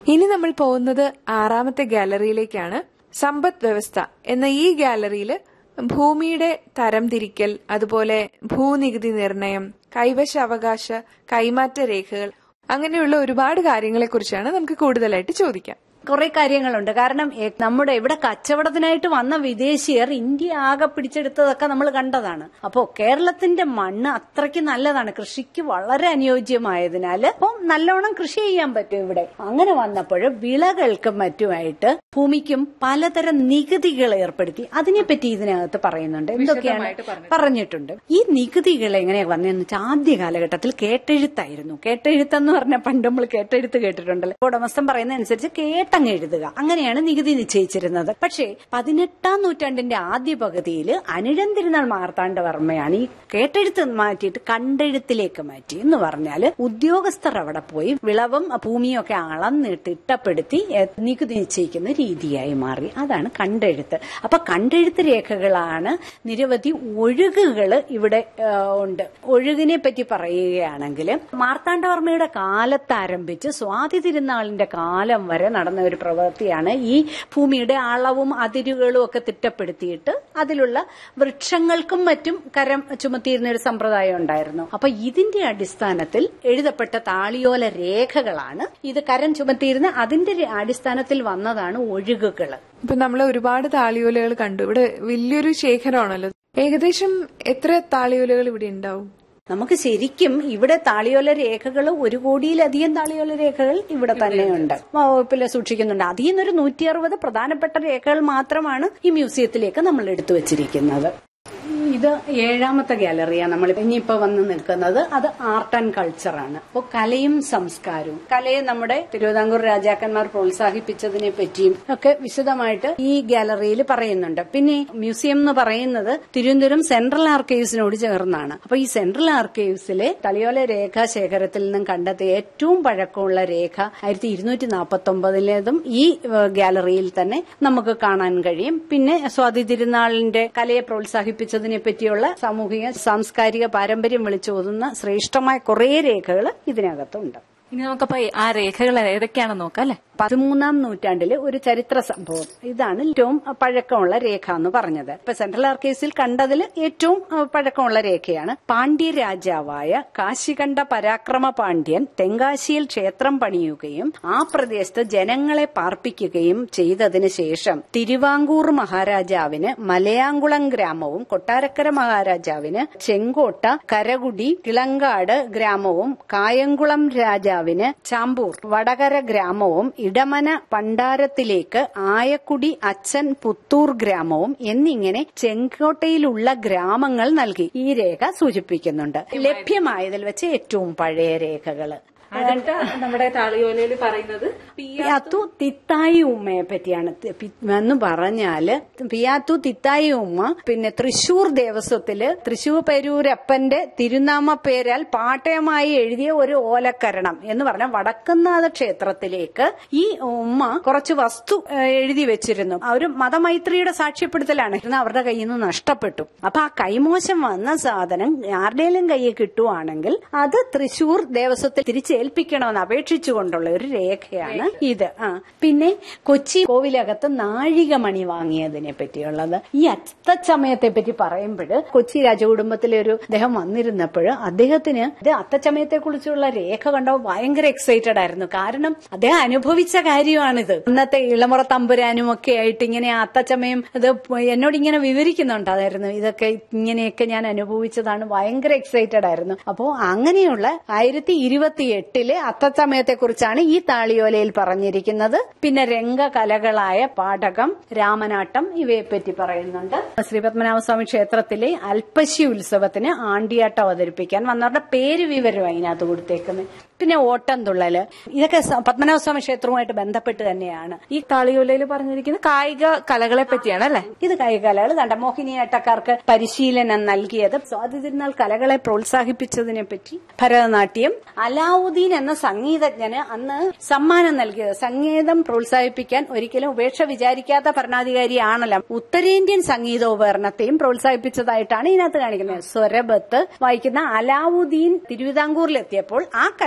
ഇനി നമ്മൾ പോകുന്നത് ആറാമത്തെ ഗാലറിയിലേക്കാണ് സമ്പദ് വ്യവസ്ഥ എന്ന ഈ ഗാലറിയിൽ ഭൂമിയുടെ തരംതിരിക്കൽ അതുപോലെ ഭൂനികുതി നിർണയം കൈവശ അവകാശ കൈമാറ്റ രേഖകൾ അങ്ങനെയുള്ള ഒരുപാട് കാര്യങ്ങളെക്കുറിച്ചാണ് നമുക്ക് കൂടുതലായിട്ട് ചോദിക്കാം കുറെ കാര്യങ്ങളുണ്ട് കാരണം എ- നമ്മുടെ ഇവിടെ കച്ചവടത്തിനായിട്ട് വന്ന വിദേശീയർ ഇന്ത്യ ആകെ പിടിച്ചെടുത്തതൊക്കെ നമ്മൾ കണ്ടതാണ് അപ്പോ കേരളത്തിന്റെ മണ്ണ് അത്രയ്ക്ക് നല്ലതാണ് കൃഷിക്ക് വളരെ അനുയോജ്യമായതിനാൽ അപ്പം നല്ലോണം കൃഷി ചെയ്യാൻ പറ്റും ഇവിടെ അങ്ങനെ വന്നപ്പോൾ വിളകൾക്കും മറ്റുമായിട്ട് ഭൂമിക്കും പലതരം നികുതികൾ ഏർപ്പെടുത്തി അതിനെപ്പറ്റി ഇതിനകത്ത് പറയുന്നുണ്ട് എന്തൊക്കെയാണ് പറഞ്ഞിട്ടുണ്ട് ഈ നികുതികൾ എങ്ങനെയാ വന്നതെന്ന് വെച്ചാൽ ആദ്യ കാലഘട്ടത്തിൽ കേട്ടെഴുത്തായിരുന്നു കേട്ടെഴുത്തെന്ന് പറഞ്ഞാൽ പണ്ട് നമ്മൾ കേട്ടെഴുത്ത് കേട്ടിട്ടുണ്ടല്ലോ ഉടമസ്ഥൻ പറയുന്ന അനുസരിച്ച് കേട്ടങ്ങ് എഴുതുക അങ്ങനെയാണ് നികുതി നിശ്ചയിച്ചിരുന്നത് പക്ഷേ പതിനെട്ടാം നൂറ്റാണ്ടിന്റെ ആദ്യ പകുതിയിൽ അനിഴം തിരുനാൾ മാർത്താണ്ഡവർമ്മയാണ് ഈ കേട്ടെഴുത്ത് മാറ്റിയിട്ട് കണ്ടെഴുത്തിലേക്ക് മാറ്റി എന്ന് പറഞ്ഞാൽ ഉദ്യോഗസ്ഥർ അവിടെ പോയി വിളവും ഭൂമിയും ഒക്കെ അളന്നിട്ട് തിട്ടപ്പെടുത്തി എ, നികുതി നിശ്ചയിക്കുന്ന രീതിയായി മാറി അതാണ് കണ്ടെഴുത്ത് അപ്പൊ കണ്ടെഴുത്ത് രേഖകളാണ് നിരവധി ഒഴുകുകൾ ഇവിടെ ആ, ഉണ്ട് ഒഴുകിനെ പറ്റി പറയുകയാണെങ്കിൽ മാർത്താണ്ഡവർമ്മയുടെ കാലത്ത് ആരംഭിച്ച് സ്വാതി തിരുനാളിന്റെ കാലം വരെ നടന്ന ഒരു പ്രവൃത്തിയാണ് ഈ ഭൂമിയുടെ അളവും അതിരുകളും ഒക്കെ തിട്ടപ്പെടുത്തിയിട്ട് അതിലുള്ള വൃക്ഷങ്ങൾക്കും മറ്റും കരം ചുമത്തിയിരുന്ന ഒരു സമ്പ്രദായം ഉണ്ടായിരുന്നു അപ്പൊ ഇതിന്റെ അടിസ്ഥാനത്തിൽ എഴുതപ്പെട്ട താളിയോല രേഖകളാണ് ഇത് കരം ചുമത്തിയിരുന്ന അതിന്റെ ര- അടിസ്ഥാനത്തിൽ വന്നതാണ് ഒഴുകുകൾ ഇപ്പൊ നമ്മൾ ഒരുപാട് താളിയോലകൾ കണ്ടു ഇവിടെ വലിയൊരു ശേഖരമാണല്ലോ ഏകദേശം എത്ര താളിയോലകൾ ഇവിടെ ഉണ്ടാവും നമുക്ക് ശരിക്കും ഇവിടെ താളിയോല രേഖകൾ ഒരു കോടിയിലധികം താളിയോല രേഖകൾ ഇവിടെ തന്നെയുണ്ട് വകുപ്പിൽ സൂക്ഷിക്കുന്നുണ്ട് അതിൽ നിന്നൊരു നൂറ്റി അറുപത് പ്രധാനപ്പെട്ട രേഖകൾ മാത്രമാണ് ഈ മ്യൂസിയത്തിലേക്ക് നമ്മൾ എടുത്തു വച്ചിരിക്കുന്നത് ഇത് ഏഴാമത്തെ ഗാലറിയാണ് നമ്മൾ ഇനിയിപ്പോ വന്ന് നിൽക്കുന്നത് അത് ആർട്ട് ആൻഡ് കൾച്ചറാണ് അപ്പോൾ കലയും സംസ്കാരവും കലയെ നമ്മുടെ തിരുവിതാംകൂർ രാജാക്കന്മാർ പ്രോത്സാഹിപ്പിച്ചതിനെ പറ്റിയും ഒക്കെ വിശദമായിട്ട് ഈ ഗാലറിയിൽ പറയുന്നുണ്ട് പിന്നെ മ്യൂസിയം എന്ന് പറയുന്നത് തിരുവനന്തപുരം സെൻട്രൽ ആർക്കൈവ്സിനോട് ചേർന്നാണ് അപ്പൊ ഈ സെൻട്രൽ ആർക്കൈവ്സിലെ തളിയോല രേഖാ ശേഖരത്തിൽ നിന്നും കണ്ടെത്തിയ ഏറ്റവും പഴക്കമുള്ള രേഖ ആയിരത്തി ഇരുന്നൂറ്റി നാൽപ്പത്തി ഒമ്പതിലേതും ഈ ഏഹ്, ഗാലറിയിൽ തന്നെ നമുക്ക് കാണാൻ കഴിയും പിന്നെ സ്വാതി തിരുനാളിന്റെ കലയെ പ്രോത്സാഹിപ്പിച്ചതിനെ പറ്റിയുള്ള സാമൂഹിക സാംസ്കാരിക പാരമ്പര്യം വിളിച്ചോതുന്ന ശ്രേഷ്ഠമായ കുറേ രേഖകൾ ഇതിനകത്തുണ്ട് ഇനി നമുക്കപ്പോ ആ രേഖകൾ ഏതൊക്കെയാണെന്ന് നോക്കാം അല്ലെ പതിമൂന്നാം നൂറ്റാണ്ടിലെ ഒരു ചരിത്ര സംഭവം ഇതാണ് ഏറ്റവും പഴക്കമുള്ള രേഖ എന്ന് പറഞ്ഞത് ഇപ്പൊ സെൻട്രൽ ആർക്കൈവ്സിൽ കണ്ടതിൽ ഏറ്റവും അഹ്, പഴക്കമുള്ള രേഖയാണ് പാണ്ഡ്യ രാജാവായ കാശികണ്ഠ പരാക്രമ പാണ്ഡ്യൻ തെങ്കാശിയിൽ ക്ഷേത്രം പണിയുകയും ആ പ്രദേശത്ത് ജനങ്ങളെ പാർപ്പിക്കുകയും ചെയ്തതിന് ശേഷം തിരുവാങ്കൂർ മഹാരാജാവിന് മലയാങ്കുളം ഗ്രാമവും കൊട്ടാരക്കര മഹാരാജാവിന് ചെങ്കോട്ട കരകുടി കിളങ്കാട് ഗ്രാമവും കായംകുളം രാജാവിന് ചാമ്പൂർ വടകര ഗ്രാമവും ഇടമന പണ്ടാരത്തിലേക്ക് ആയക്കുടി അച്ഛൻ പുത്തൂർ ഗ്രാമവും എന്നിങ്ങനെ ചെങ്കോട്ടയിലുള്ള ഗ്രാമങ്ങൾ നൽകി ഈ രേഖ സൂചിപ്പിക്കുന്നുണ്ട് ലഭ്യമായതിൽ വെച്ച് ഏറ്റവും പഴയ രേഖകള് അടുത്ത നമ്മുടെ താളിയോലയിൽ പറയുന്നത് പിയാത്തു തിത്തായി ഉമ്മയെ പറ്റിയാണ് തി- പി- എന്ന് പറഞ്ഞാല് പിയാത്തു തിത്തായി ഉമ്മ പിന്നെ തൃശൂർ ദേവസ്വത്തില് തൃശൂർ പേരൂരപ്പന്റെ തിരുനാമ പേരാൽ പാട്ടയമായി എഴുതിയ ഒരു ഓലക്കരണം എന്ന് പറഞ്ഞാൽ വടക്കുന്നാഥ ക്ഷേത്രത്തിലേക്ക് ഈ ഉമ്മ കുറച്ച് വസ്തു ഏഹ്, എഴുതി വെച്ചിരുന്നു ആ ഒരു മതമൈത്രിയുടെ സാക്ഷ്യപ്പെടുത്തലാണ് ഇരുന്ന് അവരുടെ കയ്യിൽ നിന്ന് നഷ്ടപ്പെട്ടു അപ്പൊ ആ കൈമോശം വന്ന സാധനം ആരുടെയും കയ്യിൽ കിട്ടുവാണെങ്കിൽ അത് തൃശൂർ ദേവസ്വത്തിൽ തിരിച്ചേൽപ്പിക്കണമെന്ന് അപേക്ഷിച്ചുകൊണ്ടുള്ള ഒരു രേഖയാണ് ഇത് ആ പിന്നെ കൊച്ചി കോവിലകത്ത് നാഴികമണി വാങ്ങിയതിനെ പറ്റിയുള്ളത് ഈ അത്തച്ചമയത്തെ പറ്റി പറയുമ്പോൾ കൊച്ചി രാജകുടുംബത്തിലെ ഒരു അദ്ദേഹം വന്നിരുന്നപ്പോൾ അദ്ദേഹത്തിന് ഇത് അത്തച്ചമയത്തെ കുറിച്ചുള്ള രേഖ കണ്ടപ്പോൾ ഭയങ്കര എക്സൈറ്റഡ് ആയിരുന്നു കാരണം അദ്ദേഹം അനുഭവിച്ച കാര്യമാണിത് ഇന്നത്തെ ഇളമുറ തമ്പുരാനും ഒക്കെ ആയിട്ട് ഇങ്ങനെ ആ അത്തച്ചമയം ഇത് എന്നോട് ഇങ്ങനെ വിവരിക്കുന്നുണ്ടായിരുന്നു ഇതൊക്കെ ഇങ്ങനെയൊക്കെ ഞാൻ അനുഭവിച്ചതാണ് ഭയങ്കര എക്സൈറ്റഡ് ആയിരുന്നു അപ്പോ അങ്ങനെയുള്ള ആയിരത്തി ഇരുപത്തി എട്ടിലെ അത്തച്ചമയത്തെ കുറിച്ചാണ് ഈ താളിയോലയിൽ പറഞ്ഞിരിക്കുന്നത് പിന്നെ രംഗകലകളായ പാഠകം രാമനാട്ടം ഇവയെ പറ്റി പറയുന്നുണ്ട് ശ്രീപത്മനാഭസ്വാമി ക്ഷേത്രത്തിലെ അൽപ്പശി ഉത്സവത്തിന് ആണ്ടിയാട്ടം അവതരിപ്പിക്കാൻ വന്നവരുടെ പേര് വിവരം അതിനകത്ത് കൊടുത്തേക്കുന്നത് പിന്നെ ഓട്ടം തുള്ളല് ഇതൊക്കെ സ- പത്മനാഭസ്വാമി ക്ഷേത്രവുമായിട്ട് ബന്ധപ്പെട്ട് തന്നെയാണ് ഈ താളിയോലയിൽ പറഞ്ഞിരിക്കുന്ന കായിക കലകളെ പറ്റിയാണ് അല്ലെ ഇത് കൈകലകൾ കണ്ട മോഹിനിയാട്ടക്കാർക്ക് പരിശീലനം നൽകിയത് സ്വാതി തിരുനാൾ കലകളെ പ്രോത്സാഹിപ്പിച്ചതിനെ പറ്റി ഭരതനാട്യം അലാവുദ്ദീൻ എന്ന സംഗീതജ്ഞന് അന്ന് സമ്മാനം നൽകിയത് സംഗീതം പ്രോത്സാഹിപ്പിക്കാൻ ഒരിക്കലും ഉപേക്ഷ വിചാരിക്കാത്ത ഭരണാധികാരിയാണല്ലോ ഉത്തരേന്ത്യൻ സംഗീതോപകരണത്തെയും പ്രോത്സാഹിപ്പിച്ചതായിട്ടാണ് ഇതിനകത്ത് കാണിക്കുന്നത് സ്വരബത്ത് വായിക്കുന്ന അലാവുദ്ദീൻ തിരുവിതാംകൂറിലെത്തിയപ്പോൾ ആ